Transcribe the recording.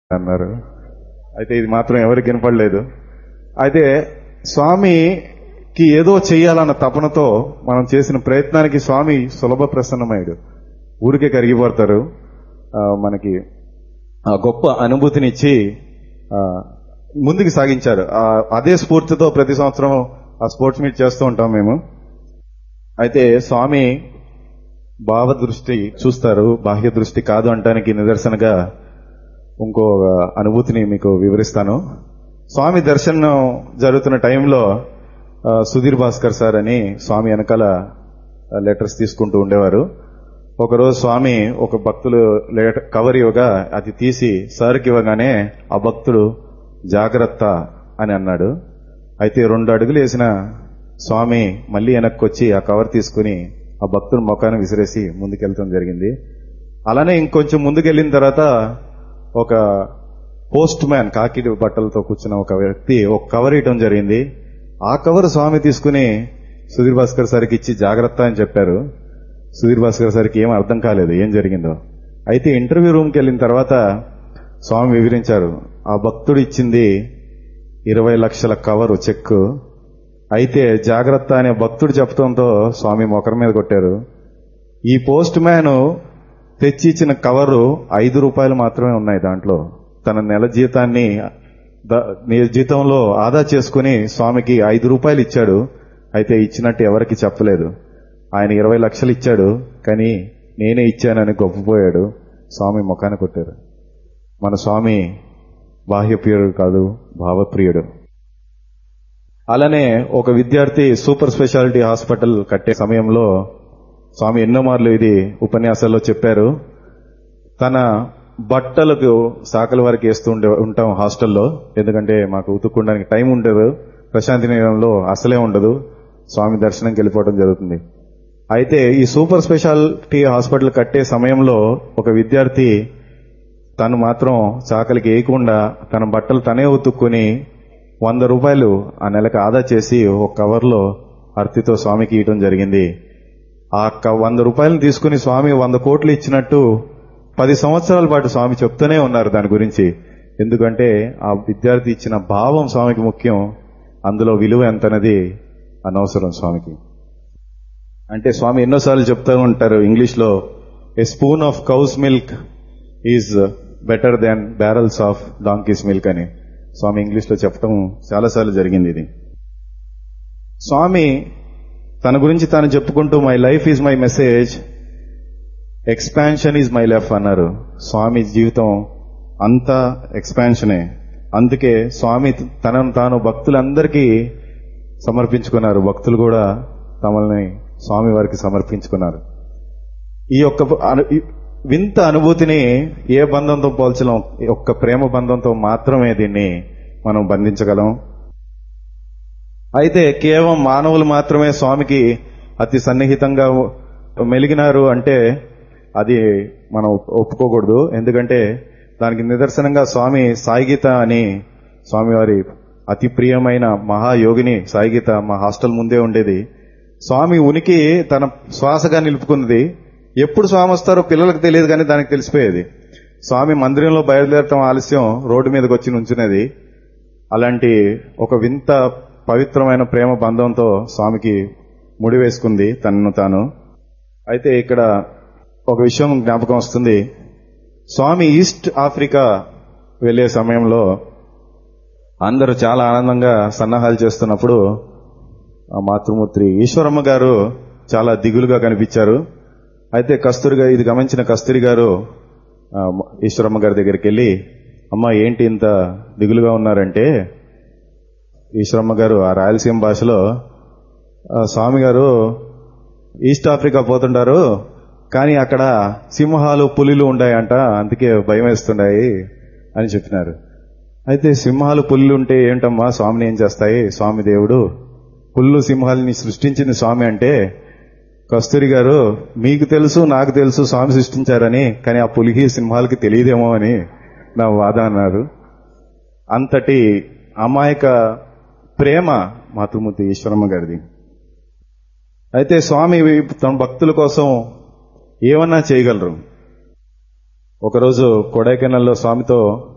అన్నారు అయితే ఇది మాత్రం ఎవరికి వినపడలేదు అయితే స్వామికి ఏదో చెయ్యాలన్న తపనతో మనం చేసిన ప్రయత్నానికి స్వామి సులభ ప్రసన్నమయ్యాడు ఊరికే కరిగిపోతారు ఆ, మనకి ఆ గొప్ప అనుభూతినిచ్చి ఆ, ముందుకు సాగించారు ఆ, అదే స్ఫూర్తితో ప్రతి సంవత్సరం ఆ స్పోర్ట్స్ మీట్ చేస్తూ ఉంటాం మేము అయితే స్వామి భావ దృష్టి చూస్తారు బాహ్య దృష్టి కాదు అంటానికి నిదర్శనగా ఇంకో అనుభూతిని మీకు వివరిస్తాను స్వామి దర్శనం జరుగుతున్న టైంలో ఆ, సుధీర్ భాస్కర్ సార్ అని స్వామి వెనకాల లెటర్స్ తీసుకుంటూ ఉండేవారు ఒకరోజు స్వామి ఒక భక్తులు లెటర్ కవర్ ఇవ్వగా అది తీసి సార్కి ఇవ్వగానే ఆ భక్తుడు జాగ్రత్త అని అన్నాడు అయితే రెండు అడుగులు వేసిన స్వామి మళ్ళీ వెనక్కి వచ్చి ఆ కవర్ తీసుకుని ఆ భక్తుడు ముఖాన్ని విసిరేసి ముందుకెళ్తాం జరిగింది అలానే ఇంకొంచెం ముందుకెళ్ళిన తర్వాత ఒక పోస్ట్ మ్యాన్ కాకి బట్టలతో కూర్చున్న ఒక వ్యక్తి ఒక కవర్ ఇవ్వడం జరిగింది ఆ కవర్ స్వామి తీసుకుని సుధీర్ భాస్కర్ సార్కి ఇచ్చి జాగ్రత్త అని చెప్పారు సుధీర్ భాస్కర్ సార్కి ఏం అర్థం కాలేదు ఏం జరిగిందో అయితే ఇంటర్వ్యూ రూమ్కి వెళ్ళిన తర్వాత స్వామి వివరించారు ఆ భక్తుడు ఇచ్చింది ఇరవై లక్షల కవరు చెక్ అయితే జాగ్రత్త అనే భక్తుడు చెప్పడంతో స్వామి మొకర మీద కొట్టారు ఈ పోస్ట్ మ్యాన్ తెచ్చి ఇచ్చిన కవరు ఐదు రూపాయలు మాత్రమే ఉన్నాయి దాంట్లో తన నెల జీతాన్ని ద- నీ జీతంలో ఆదా చేసుకుని స్వామికి ఐదు రూపాయలు ఇచ్చాడు అయితే ఇచ్చినట్టు ఎవరికి చెప్పలేదు ఆయన ఇరవై లక్షలు ఇచ్చాడు కానీ నేనే ఇచ్చానని గొప్పపోయాడు స్వామి ముఖాన్ని కొట్టారు మన స్వామి బాహ్యప్రియుడు కాదు భావప్రియుడు అలానే ఒక విద్యార్థి సూపర్ స్పెషాలిటీ హాస్పిటల్ కట్టే సమయంలో స్వామి ఎన్నో మార్లు ఇది ఉపన్యాసాల్లో చెప్పారు తన బట్టలకు సాకల వరకు వేస్తూ ఉండే ఉంటాం హాస్టల్లో ఎందుకంటే మాకు ఉతుక్కోవడానికి టైం ఉండదు ప్రశాంతి నిలయంలో అసలే ఉండదు స్వామి దర్శనంకి వెళ్ళిపోవడం జరుగుతుంది అయితే ఈ సూపర్ స్పెషాలిటీ హాస్పిటల్ కట్టే సమయంలో ఒక విద్యార్థి తను మాత్రం చాకలికి వేయకుండా తన బట్టలు తనే ఉతుక్కుని వంద రూపాయలు ఆ నెలకు ఆదా చేసి ఒక కవర్లో అర్తితో స్వామికి ఇవ్వడం జరిగింది ఆ క- వంద రూపాయలను తీసుకుని స్వామి వంద కోట్లు ఇచ్చినట్టు పది సంవత్సరాల పాటు స్వామి చెప్తూనే ఉన్నారు దాని గురించి ఎందుకంటే ఆ విద్యార్థి ఇచ్చిన భావం స్వామికి ముఖ్యం అందులో విలువ ఎంత అనేది అనవసరం స్వామికి అంటే స్వామి ఎన్నోసార్లు చెప్తూ ఉంటారు ఇంగ్లీష్ లో a spoon of cow's milk is better than barrels of donkey's milk అని స్వామి ఇంగ్లీష్ లో చెప్పడం చాలాసార్లు జరిగింది ఇది స్వామి తన గురించి తాను చెప్పుకుంటూ my life is my message expansion is my life అన్నారు స్వామి జీవితం అంతా ఎక్స్పాన్షనే అందుకే స్వామి తనను తాను భక్తులందరికీ సమర్పించుకున్నారు భక్తులు కూడా తమల్ని స్వామి వారికి సమర్పించుకున్నారు ఈ యొక్క అను- ఈ వింత అనుభూతిని ఏ బంధంతో పోల్చలేం ఈ ఒక్క ప్రేమ బంధంతో మాత్రమే దీన్ని మనం బంధించగలం అయితే కేవలం మానవులు మాత్రమే స్వామికి అతి సన్నిహితంగా మెలిగినారు అంటే అది మనం ఒప్- ఒప్పుకోకూడదు ఎందుకంటే దానికి నిదర్శనంగా స్వామి సాయిగీత అని స్వామివారి అతి ప్రియమైన మహాయోగిని సాయిగీత మా హాస్టల్ ముందే ఉండేది స్వామి ఉనికి తన శ్వాసగా నిలుపుకున్నది ఎప్పుడు స్వామి వస్తారో పిల్లలకు తెలియదు కానీ దానికి తెలిసిపోయేది స్వామి మందిరంలో బయలుదేరటం ఆలస్యం రోడ్డు మీదకి వచ్చి నుంచునేది అలాంటి ఒక వింత పవిత్రమైన ప్రేమ బంధంతో స్వామికి ముడివేసుకుంది తనను తాను అయితే ఇక్కడ ఒక విషయం జ్ఞాపకం వస్తుంది స్వామి ఈస్ట్ ఆఫ్రికా వెళ్లే సమయంలో అందరూ చాలా ఆనందంగా సన్నాహాలు చేస్తున్నప్పుడు ఆ మాతృమూర్తి ఈశ్వరమ్మ గారు చాలా దిగులుగా కనిపించారు అయితే కస్తూరి గారు ఇది గమనించిన కస్తూరి గారు ఆ, ఈశ్వరమ్మ గారి దగ్గరికి వెళ్ళి అమ్మ ఏంటి ఇంత దిగులుగా ఉన్నారంటే ఈశ్వరమ్మ గారు ఆ రాయలసీమ భాషలో "ఆ, స్వామి గారు ఈస్ట్ ఆఫ్రికా పోతుంటారు కానీ అక్కడ సింహాలు పులిలు ఉన్నాయంట అందుకే భయం వేస్తున్నాయి అని చెప్పినారు అయితే సింహాలు పుల్లు ఉంటే ఏంటమ్మా స్వామిని ఏం చేస్తాయి స్వామి దేవుడు పుల్లు సింహాలని సృష్టించింది స్వామి అంటే కస్తూరి గారు మీకు తెలుసు నాకు తెలుసు స్వామి సృష్టించారని కానీ ఆ పులికి సింహాలకి తెలియదేమో అని నా వాద అన్నారు అంతటి అమాయక ప్రేమ మాతృమూర్తి ఈశ్వరమ్మ గారిది అయితే స్వామి తన భక్తుల కోసం ఏమన్నా చేయగలరు ఒకరోజు కొడైకెనాల్లో స్వామితో